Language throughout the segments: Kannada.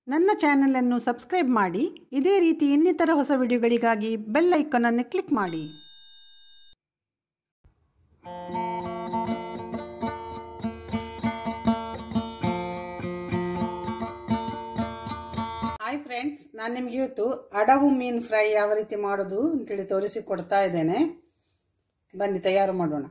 ನನ್ನ ಚಾನಲನ್ನು ಸಬ್ಸ್ಕ್ರೈಬ್ ಮಾಡಿ ಇದೇ ರೀತಿ ಇನ್ನಿತರ ಹೊಸ ವಿಡಿಯೋಗಳಿಗಾಗಿ ಬೆಲ್ ಐಕಾನನ್ನು ಕ್ಲಿಕ್ ಮಾಡಿ ಹಾಯ್ ಫ್ರೆಂಡ್ಸ್ ನಾನು ನಿಮ್ಗೆ ಇವತ್ತು ಅಡವು ಮೀನು ಫ್ರೈ ಯಾವ ರೀತಿ ಮಾಡೋದು ಅಂತೇಳಿ ತೋರಿಸಿ ಕೊಡ್ತಾ ಇದ್ದೇನೆ ಬನ್ನಿ ತಯಾರು ಮಾಡೋಣ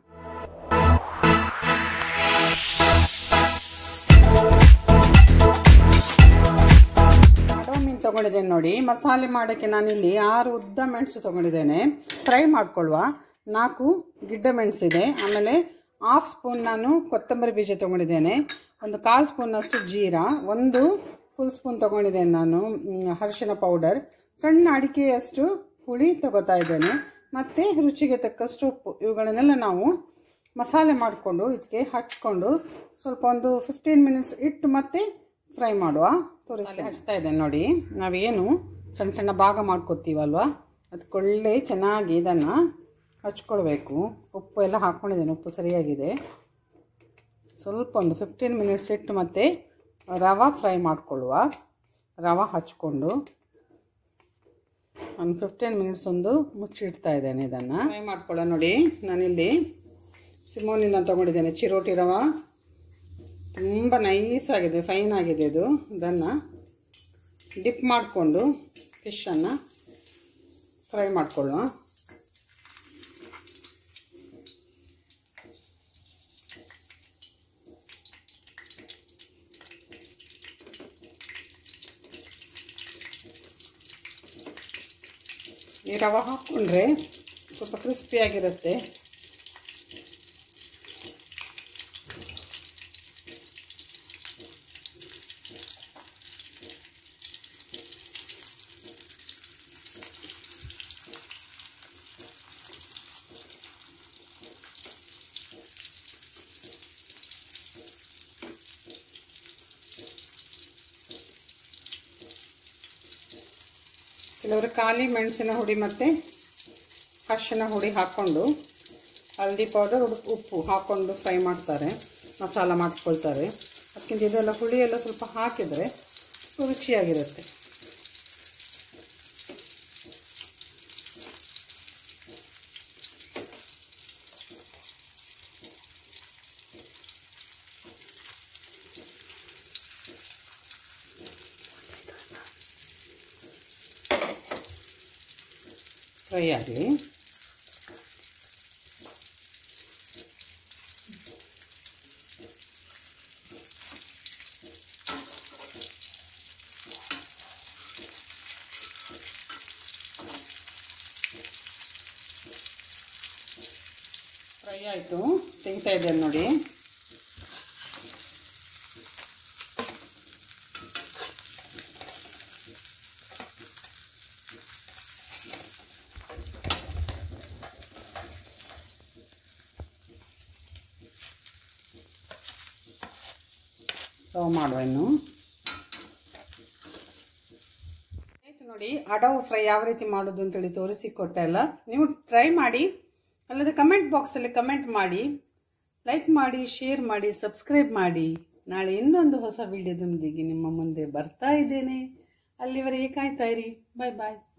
ಅಡವು ಮೀನು ತಗೊಂಡಿದ್ದೇನೆ ನೋಡಿ ಮಸಾಲೆ ಮಾಡೋಕ್ಕೆ ನಾನಿಲ್ಲಿ ಆರು ಉದ್ದ ಮೆಣಸು ತಗೊಂಡಿದ್ದೇನೆ ಫ್ರೈ ಮಾಡ್ಕೊಳ್ಳುವ ನಾಲ್ಕು ಗಿಡ್ಡ ಮೆಣಸಿದೆ ಆಮೇಲೆ ಹಾಫ್ ಸ್ಪೂನ್ ನಾನು ಕೊತ್ತಂಬರಿ ಬೀಜ ತಗೊಂಡಿದ್ದೇನೆ ಒಂದು ಕಾಲು ಸ್ಪೂನಷ್ಟು ಜೀರಾ ಒಂದು ಫುಲ್ ಸ್ಪೂನ್ ತಗೊಂಡಿದ್ದೇನೆ ನಾನು ಮ್, ಅರಿಶಿನ ಪೌಡರ್ ಸಣ್ಣ ಅಡಿಕೆಯಷ್ಟು ಹುಳಿ ತಗೋತಾ ಇದ್ದೇನೆ ಮತ್ತು ರುಚಿಗೆ ತಕ್ಕಷ್ಟು ಉಪ್ಪು ಇವುಗಳನ್ನೆಲ್ಲ ನಾವು ಮಸಾಲೆ ಮಾಡಿಕೊಂಡು ಇದಕ್ಕೆ ಹಚ್ಕೊಂಡು ಸ್ವಲ್ಪ ಒಂದು ಫಿಫ್ಟೀನ್ ಮಿನಿಟ್ಸ್ ಇಟ್ಟು ಮತ್ತೆ ಫ್ರೈ ಮಾಡುವ ತೋರಿಸ್ತೀನಿ ಹಚ್ತಾ ಇದ್ದೇನೆ ನೋಡಿ ನಾವೇನು ಸಣ್ಣ ಸಣ್ಣ ಭಾಗ ಮಾಡ್ಕೊತೀವಲ್ವ ಅದಕ್ಕೆ ಒಳ್ಳೆ ಚೆನ್ನಾಗಿ ಇದನ್ನು ಹಚ್ಕೊಳ್ಬೇಕು ಉಪ್ಪು ಎಲ್ಲ ಹಾಕ್ಕೊಂಡಿದ್ದೇನೆ ಉಪ್ಪು ಸರಿಯಾಗಿದೆ ಸ್ವಲ್ಪ ಒಂದು ಫಿಫ್ಟೀನ್ ಮಿನಿಟ್ಸ್ ಇಟ್ಟು ಮತ್ತೆ ರವೆ ಫ್ರೈ ಮಾಡ್ಕೊಳ್ಳುವ ರವೆ ಹಚ್ಕೊಂಡು ಒಂದು ಫಿಫ್ಟೀನ್ ಮಿನಿಟ್ಸ್ ಒಂದು ಮುಚ್ಚಿಡ್ತಾ ಇದ್ದೇನೆ ಇದನ್ನು ಫ್ರೈ ಮಾಡ್ಕೊಳ್ಳೋ ನೋಡಿ ನಾನಿಲ್ಲಿ ಸಿಮೋನಿನ ತೊಗೊಂಡಿದ್ದೇನೆ ಚಿರೋಟಿ ರವೆ ತುಂಬ ನೈಸ್ ಆಗಿದೆ ಫೈನ್ ಆಗಿದೆ ಇದು ಇದನ್ನು ಡಿಪ್ ಮಾಡಿಕೊಂಡು ಫಿಶನ್ನು ಫ್ರೈ ಮಾಡ್ಕೊಳ್ಳುವ ಈ ರವೆ ಹಾಕ್ಕೊಂಡ್ರೆ ಸ್ವಲ್ಪ ಕ್ರಿಸ್ಪಿಯಾಗಿರುತ್ತೆ ಕೆಲವರು ಖಾಲಿ ಮೆಣಸಿನ ಹುಡಿ ಮತ್ತು ಅರಿಶಿನ ಹುಡಿ ಹಾಕ್ಕೊಂಡು ಹಲ್ದಿ ಪೌಡರ್ ಉಪ್ಪು ಹಾಕ್ಕೊಂಡು ಫ್ರೈ ಮಾಡ್ತಾರೆ ಮಸಾಲ ಮಾಡ್ಕೊಳ್ತಾರೆ ಅದಕ್ಕಿಂತ ಇದೆಲ್ಲ ಹುಳಿ ಎಲ್ಲ ಸ್ವಲ್ಪ ಹಾಕಿದರೆ ರುಚಿಯಾಗಿರುತ್ತೆ ಫ್ರೈ ಆಗಲಿ ಫ್ರೈ ಆಯಿತು ತೆಗಿತಾ ಇದ್ದೇನೆ ನೋಡಿ ಸರ್ವ್ ಮಾಡುವ ಇನ್ನು ಆಯ್ತು ನೋಡಿ ಅಡವು ಫ್ರೈ ಯಾವ ರೀತಿ ಮಾಡೋದು ಅಂತೇಳಿ ತೋರಿಸಿ ಕೊಟ್ಟೆ ಅಲ್ಲ ನೀವು ಟ್ರೈ ಮಾಡಿ ಅಲ್ಲದೆ ಕಮೆಂಟ್ ಬಾಕ್ಸಲ್ಲಿ ಕಮೆಂಟ್ ಮಾಡಿ ಲೈಕ್ ಮಾಡಿ ಶೇರ್ ಮಾಡಿ ಸಬ್ಸ್ಕ್ರೈಬ್ ಮಾಡಿ ನಾಳೆ ಇನ್ನೊಂದು ಹೊಸ ವಿಡಿಯೋದೊಂದಿಗೆ ನಿಮ್ಮ ಮುಂದೆ ಬರ್ತಾ ಇದ್ದೇನೆ ಅಲ್ಲಿವರೆಗೆ ಕಾಯ್ತಾ ಇರಿ ಬಾಯ್ ಬಾಯ್